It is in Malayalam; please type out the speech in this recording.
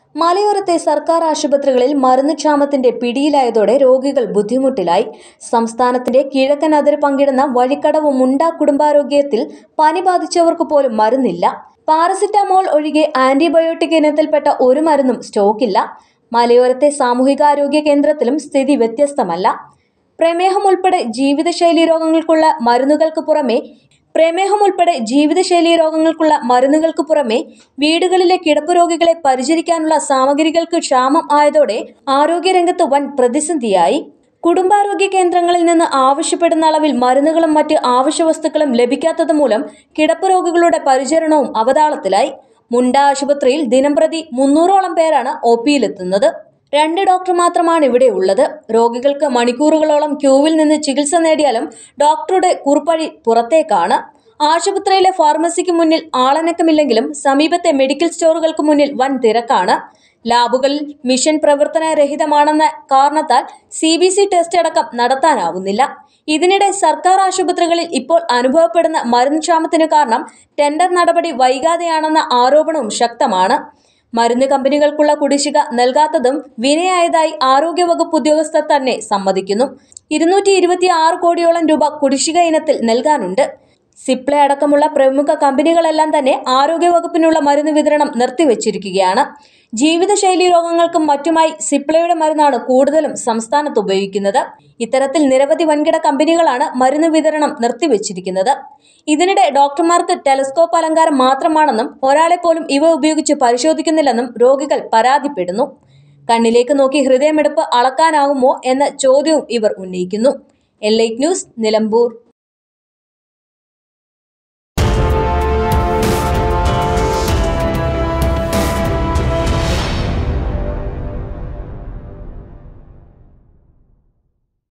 മലയോരത്തെ സർക്കാർ ആശുപത്രികളിൽ മരുന്ന് ക്ഷാമത്തിന്റെ പിടിയിലായതോടെ രോഗികൾ ബുദ്ധിമുട്ടിലായി സംസ്ഥാനത്തിന്റെ കിഴക്കൻ അതിര് പങ്കിടുന്ന വഴിക്കടവ് മുണ്ട കുടുംബാരോഗ്യത്തിൽ പനി ബാധിച്ചവർക്ക് പോലും മരുന്നില്ല പാരസിറ്റമോൾ ഒഴികെ ആന്റിബയോട്ടിക് ഇനത്തിൽപ്പെട്ട ഒരു മരുന്നും സ്റ്റോക്കില്ല മലയോരത്തെ സാമൂഹികാരോഗ്യ കേന്ദ്രത്തിലും സ്ഥിതി വ്യത്യസ്തമല്ല പ്രമേഹം ഉൾപ്പെടെ ജീവിതശൈലി രോഗങ്ങൾക്കുള്ള മരുന്നുകൾക്ക് പുറമെ പ്രമേഹം ഉൾപ്പെടെ ജീവിതശൈലി രോഗങ്ങൾക്കുള്ള മരുന്നുകൾക്ക് പുറമെ വീടുകളിലെ കിടപ്പ് രോഗികളെ പരിചരിക്കാനുള്ള സാമഗ്രികൾക്ക് ക്ഷാമം ആയതോടെ ആരോഗ്യരംഗത്ത് വൻ പ്രതിസന്ധിയായി കുടുംബാരോഗ്യ കേന്ദ്രങ്ങളിൽ നിന്ന് ആവശ്യപ്പെടുന്ന അളവിൽ മരുന്നുകളും മറ്റ് ആവശ്യവസ്തുക്കളും ലഭിക്കാത്തത് മൂലം കിടപ്പ് രോഗികളുടെ പരിചരണവും അവതാളത്തിലായി മുണ്ട ആശുപത്രിയിൽ ദിനംപ്രതി മുന്നൂറോളം പേരാണ് ഒ പിയിലെത്തുന്നത് രണ്ട് ഡോക്ടർ മാത്രമാണ് ഇവിടെ ഉള്ളത് രോഗികൾക്ക് മണിക്കൂറുകളോളം ക്യൂവിൽ നിന്ന് ചികിത്സ നേടിയാലും ഡോക്ടറുടെ കുറിപ്പഴി പുറത്തേക്കാണ് ആശുപത്രിയിലെ ഫാർമസിക്ക് മുന്നിൽ ആളനക്കമില്ലെങ്കിലും സമീപത്തെ മെഡിക്കൽ സ്റ്റോറുകൾക്ക് മുന്നിൽ വൻ തിരക്കാണ് ലാബുകളിൽ മിഷൻ പ്രവർത്തനരഹിതമാണെന്ന കാരണത്താൽ സി ബി സി ടെസ്റ്റ് അടക്കം നടത്താനാവുന്നില്ല ഇതിനിടെ സർക്കാർ ആശുപത്രികളിൽ ഇപ്പോൾ അനുഭവപ്പെടുന്ന മരുന്ന് ക്ഷാമത്തിന് കാരണം ടെൻഡർ നടപടി വൈകാതെയാണെന്ന ആരോപണവും ശക്തമാണ് മരുന്ന് കമ്പനികൾക്കുള്ള കുടിശ്ശിക നൽകാത്തതും വിനയായതായി ആരോഗ്യവകുപ്പ് ഉദ്യോഗസ്ഥർ തന്നെ സമ്മതിക്കുന്നു ഇരുന്നൂറ്റി ഇരുപത്തി ആറ് കോടിയോളം രൂപ കുടിശ്ശിക ഇനത്തിൽ നൽകാനുണ്ട് സിപ്ലെ അടക്കമുള്ള പ്രമുഖ കമ്പനികളെല്ലാം തന്നെ ആരോഗ്യവകുപ്പിനുള്ള മരുന്ന് വിതരണം നിർത്തിവച്ചിരിക്കുകയാണ് ജീവിതശൈലി രോഗങ്ങൾക്കും മറ്റുമായി സിപ്ലയുടെ മരുന്നാണ് കൂടുതലും സംസ്ഥാനത്ത് ഉപയോഗിക്കുന്നത് ഇത്തരത്തിൽ നിരവധി വൻകിട കമ്പനികളാണ് മരുന്ന് വിതരണം നിർത്തിവച്ചിരിക്കുന്നത് ഇതിനിടെ ഡോക്ടർമാർക്ക് ടെലസ്കോപ്പ് അലങ്കാരം മാത്രമാണെന്നും ഒരാളെ പോലും ഇവ ഉപയോഗിച്ച് പരിശോധിക്കുന്നില്ലെന്നും രോഗികൾ പരാതിപ്പെടുന്നു കണ്ണിലേക്ക് നോക്കി ഹൃദയമെടുപ്പ് അളക്കാനാകുമോ എന്ന ചോദ്യവും ഇവർ ഉന്നയിക്കുന്നു എൽ ന്യൂസ് നിലമ്പൂർ